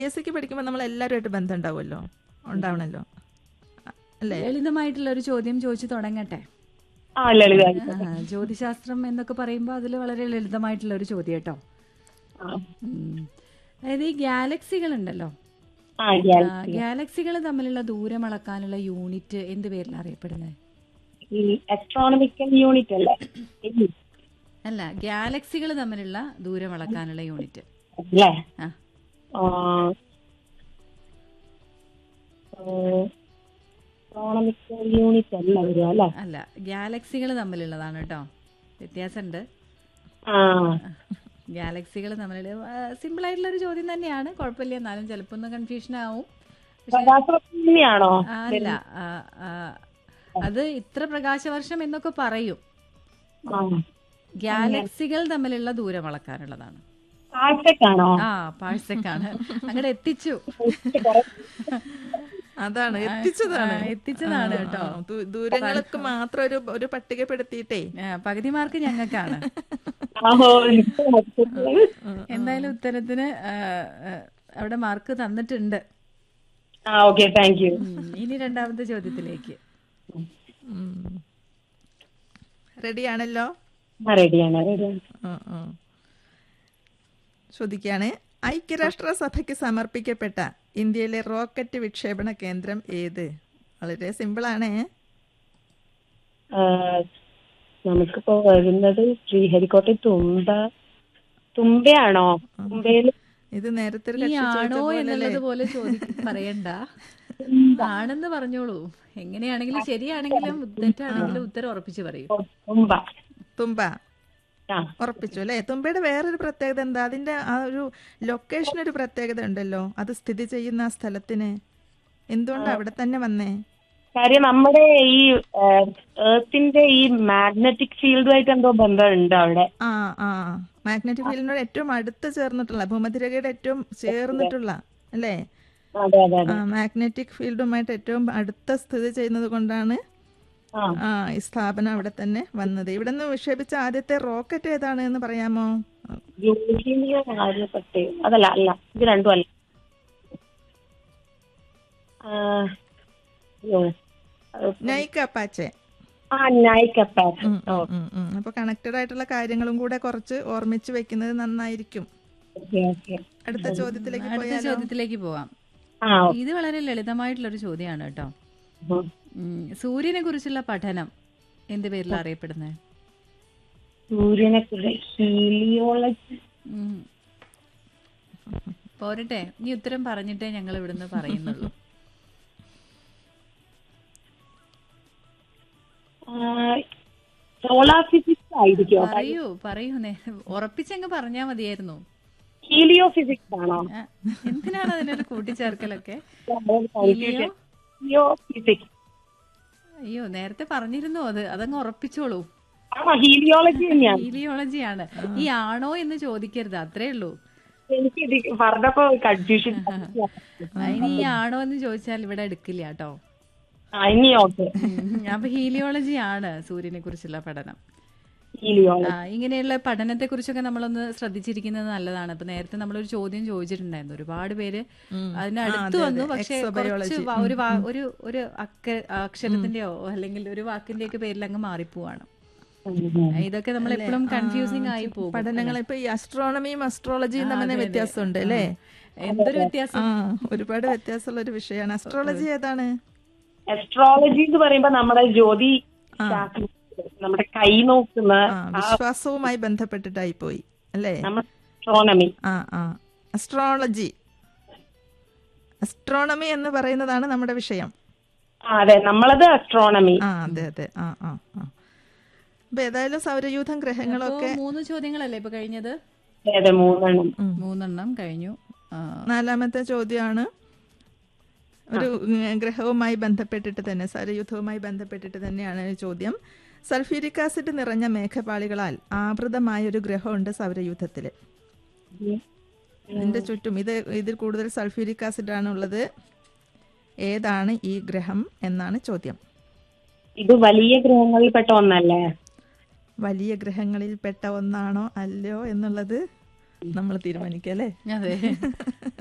S സിക്ക് പഠിക്കുമ്പോൾ നമ്മൾ എല്ലാവരുമായിട്ട് ബന്ധം ഉണ്ടാവുമല്ലോ ഉണ്ടാവണല്ലോ അ- അല്ലേ ലളിതമായിട്ടുള്ള ഒരു ചോദ്യം ചോദിച്ചു തുടങ്ങട്ടെ ആ ലളിത ആ, ജ്യോതിശാസ്ത്രം എന്നൊക്കെ പറയുമ്പോൾ അതിൽ വളരെ ലളിതമായിട്ടുള്ള ഒരു ചോദ്യം കേട്ടോ ആ. ഉം. അതായത് ഈ ഗാലക്സികൾ ഉണ്ടല്ലോ ആ ഞാൻ ഗാലക്സികൾ തമ്മിലുള്ള ദൂരം അളക്കാനുള്ള യൂണിറ്റ് എന്ത് പേരിലാണ് അറിയപ്പെടുന്നത് ഈ അസ്ട്രോണമിക്കൽ യൂണിറ്റ് അല്ലേ ഇല്ല. അല്ല ഗാലക്സികൾ തമ്മിലുള്ള ദൂരം അളക്കാനുള്ള യൂണിറ്റ് അല്ലേ ആ അസ്ട്രോണമിക്കൽ യൂണിറ്റ് അല്ല വരിക അല്ലേ അല്ല ഗാലക്സികൾ തമ്മിലുള്ളതാണ് കേട്ടോ വ്യത്യാസമുണ്ട് ആ ഗാലക്സികൾ തമ്മിലുള്ള സിമ്പിൾ ആയിട്ടുള്ള ഒരു ചോദ്യം തന്നെയാണ് കുഴപ്പമില്ല എന്നാലും ചിലപ്പോൾ ഒന്ന് കൺഫ്യൂഷൻ ആവും പ്രകാശവർഷം തന്നെയാണോ ആ, അല്ല ആ, ആ, അത് ഇത്ര പ്രകാശവർഷം എന്നൊക്കെ പറയും ആ ഗാലക്സികൾ തമ്മിലുള്ള ദൂരം അളക്കാനുള്ളതാണ് ആഴ്ചക്കാണോ ആ പാഴ്സക്കാണ് അങ്ങോട്ട് എത്തിച്ചു അതാണ് എത്തിച്ചതാണ് ആ, എത്തിച്ചതാണ് ആ, കേട്ടോ. ആ, ദൂ- ദൂരങ്ങൾക്ക് മാത്രം ഒരു ഒരു പട്ടികപ്പെടുത്തിയിട്ടേ ആ, പകുതി മാർക്ക് ഞങ്ങൾക്കാണ് ആഹോ എനിക്ക് മനസ്സിലായി. എന്തായാലും ഉത്തരത്തിന് ആ, ആ, അവിടെ മാർക്ക് തന്നിട്ടുണ്ട് ആ ഓക്കെ താങ്ക് യു ഉം, ഇനി രണ്ടാമത്തെ ചോദ്യത്തിലേക്ക് റെഡിയാണല്ലോ ആ റെഡിയാണ് റെഡിയാണ് ആ, ആ. ചോദിക്കാണ് ഐക്യരാഷ്ട്രസഭയ്ക്ക് സമർപ്പിക്കപ്പെട്ട ഇന്ത്യയിലെ റോക്കറ്റ് വിക്ഷേപണ കേന്ദ്രം ഏത് വളരെ സിമ്പിളാണ് ആ, നമുക്കിപ്പോ വരുന്നത് ശ്രീഹരിക്കോട്ടെ തുമ്പ തുമ്പയാണോ തുമ്പയിൽ ഇത് നേരത്തെ ഒരു ഈ കക്ഷി ചോദിച്ച ആണോ പോലെയല്ലേ? എന്നുള്ളത് പോലെ ചോദി പറയണ്ട ആണെന്ന് പറഞ്ഞോളൂ എങ്ങനെയാണെങ്കിലും ശരിയാണെങ്കിലും തെറ്റാണെങ്കിലും ഉത്തരം ഉറപ്പിച്ച് പറയൂ തുമ്പ തുമ്പ ആ ഉറപ്പിച്ചു അല്ലേ തുമ്പയുടെ വേറൊരു പ്രത്യേകത എന്താ അതിന്റെ ആ ഒരു ലൊക്കേഷൻ ഒരു പ്രത്യേകത ഉണ്ടല്ലോ അത് സ്ഥിതി ചെയ്യുന്ന ആ സ്ഥലത്തിന് എന്തുകൊണ്ടാ അവിടെ തന്നെ വന്നേ കാര്യം നമ്മുടെ ഈ ഏർത്തിന്റെ ഈ മാഗ്നറ്റിക് ഫീൽഡുമായിട്ട് എന്തോ ബന്ധമുണ്ട് അവിടെ ആ ആ മാഗ്നറ്റിക് ഫീൽഡിനോട് ഏറ്റവും അടുത്ത് ചേർന്നിട്ടുള്ള ഭൂമധ്യരേഖയുടെ ഏറ്റവും ചേർന്നിട്ടുള്ള അല്ലേ അതെ അതെ അതെ ആ മാഗ്നറ്റിക് ഫീൽഡുമായിട്ട് ഏറ്റവും അടുത്ത സ്ഥിതി ചെയ്യുന്നത് കൊണ്ടാണ് ആ ആ ഈ സ്ഥാപനം അവിടെ തന്നെ വന്നത് ഇവിടെ നിന്ന് വിക്ഷേപിച്ച ആദ്യത്തെ റോക്കറ്റ് ഏതാണ് എന്ന് പറയാമോ യോഗിനിയ കാര്യപ്പെട്ടേ അതല്ല അല്ല ഇത് രണ്ടും അല്ല ആ, അയ്യോ. നൈക്ക് അപ്പാച്ചെ ആ നൈക്ക് അപ്പാച്ച് ഉം, ഉം, ഉം, ഉം. അപ്പൊ കണക്റ്റഡ് ആയിട്ടുള്ള കാര്യങ്ങളും കൂടെ കുറച്ച് ഓർമ്മിച്ച് വെക്കുന്നത് നന്നായിരിക്കും ഓക്കെ ഓക്കെ അടുത്ത ചോദ്യത്തിലേക്ക് അടുത്ത പോയാലോ ചോദ്യത്തിലേക്ക് പോവാം ആ ഇത് വളരെ ലളിതമായിട്ടുള്ള ഒരു ചോദ്യമാണ് കേട്ടോ ഉം. ഉം, സൂര്യനെ കുറിച്ചുള്ള പഠനം എന്ത് പേരിലാണ് അറിയപ്പെടുന്നത് സൂര്യനെ കുറിച്ച് ഹീലിയോളജി ഉം. പോരട്ടെ നീ ഉത്തരം പറഞ്ഞിട്ടേ ഞങ്ങൾ ഇവിടുന്ന് പറയുന്നുള്ളൂ സോളാർ ഫിസിക്സ് ആയിരിക്കോ പറയൂ പറയൂ നേ ഉറപ്പിച്ചങ്ങ് പറഞ്ഞാ മതിയായിരുന്നു ഹീലിയോ ഫിസിക്സ് ആണോ ആ, എന്തിനാണ് അതിനൊരു കൂട്ടിച്ചേർക്കലൊക്കെ ഹീലിയോ ഫിസിക്സ് അയ്യോ നേരത്തെ പറഞ്ഞിരുന്നു അത് അതങ്ങ് ഉറപ്പിച്ചോളൂ ആ ഹീലിയോളജി തന്നെയാണ് ഹീലിയോളജിയാണ് ഈ ആണോ എന്ന് ചോദിക്കരുത് അത്രേ ഉള്ളൂ എനിക്ക് ഇത് പറഞ്ഞപ്പോ കൺഫ്യൂഷൻ അതിന് ഈ ആണോ എന്ന് ചോദിച്ചാൽ ഇവിടെ എടുക്കില്ല കേട്ടോ ആ ഇനി ഓക്കെ അപ്പൊ ഹീലിയോളജി ആണ് സൂര്യനെ കുറിച്ചുള്ള പഠനം ഹീലിയോളജി ആ, ഇങ്ങനെയുള്ള പഠനത്തെ കുറിച്ചൊക്കെ നമ്മളൊന്ന് ശ്രദ്ധിച്ചിരിക്കുന്നത് നല്ലതാണ് ഇപ്പൊ നേരത്തെ നമ്മളൊരു ചോദ്യം ചോദിച്ചിട്ടുണ്ടായിരുന്നു ഒരുപാട് പേര് അതിന് അടുത്ത് വന്നു പക്ഷെ കുറച്ച് വ- ഒരു വാ- ഒരു ഒരു അക്ക അക്ഷരത്തിന്റെയോ അല്ലെങ്കിൽ ഒരു വാക്കിന്റെയൊക്കെ പേരിൽ അങ്ങ് മാറിപ്പോവാണ് ഇതൊക്കെ നമ്മൾ എപ്പോഴും കൺഫ്യൂസിങ് ആയി പോകും പഠനങ്ങൾ ഇപ്പൊ ഈ അസ്ട്രോണമിയും അസ്ട്രോളജിയും തമ്മിൽ വ്യത്യാസമുണ്ട് അല്ലേ എന്തൊരു വ്യത്യാസം ആ ഒരുപാട് വ്യത്യാസമുള്ള ഒരു വിഷയമാണ് അസ്ട്രോളജി ഏതാണ് അസ്ട്രോളജി എന്ന് പറയുമ്പോ നമ്മുടെ ജ്യോതി ശാസ്ത്രം, നമ്മുടെ കൈ നോക്കുന്ന ആ വിശ്വാസവുമായി ബന്ധപ്പെട്ടിട്ടായി പോയി അല്ലേ നമ്മുടെ അസ്ട്രോണമി ആ ആ അസ്ട്രോളജി അസ്ട്രോണമി എന്ന് പറയുന്നതാണ് നമ്മുടെ വിഷയം ആ അതെ നമ്മളത് അസ്ട്രോണമി ആ അതെ അതെ ആ ആ ആ അപ്പൊ ഏതായാലും സൗരയൂഥം ഗ്രഹങ്ങളൊക്കെ അപ്പോ മൂന്ന് ചോദ്യങ്ങളല്ലേ ഇപ്പൊ കഴിഞ്ഞത് അതെ അതെ മൂന്നെണ്ണം മൂന്നെണ്ണം കഴിഞ്ഞു ആ, നാലാമത്തെ ചോദ്യമാണ് ഒരു ഉം, ഗ്രഹവുമായി ബന്ധപ്പെട്ടിട്ട് തന്നെ സൗരയൂഥവുമായി ബന്ധപ്പെട്ടിട്ട് തന്നെയാണ് ഈ ചോദ്യം സൾഫ്യൂരിക് ആസിഡ് നിറഞ്ഞ മേഘപാളികളാൽ ആവൃതമായ ഒരു ഗ്രഹമുണ്ട് സൗരയൂഥത്തിൽ ഇതിന്റെ ചുറ്റും ഇത് ഇതിൽ കൂടുതൽ സൾഫ്യൂരിക് ആസിഡ് ആണ് ഉള്ളത് ഏതാണ് ഈ ഗ്രഹം എന്നാണ് ചോദ്യം ഇത് വലിയ ഗ്രഹങ്ങളിൽപ്പെട്ട ഒന്നല്ലേ വലിയ ഗ്രഹങ്ങളിൽ പെട്ട ഒന്നാണോ അല്ലയോ എന്നുള്ളത് നമ്മൾ തീരുമാനിക്കാം അല്ലേ അതെ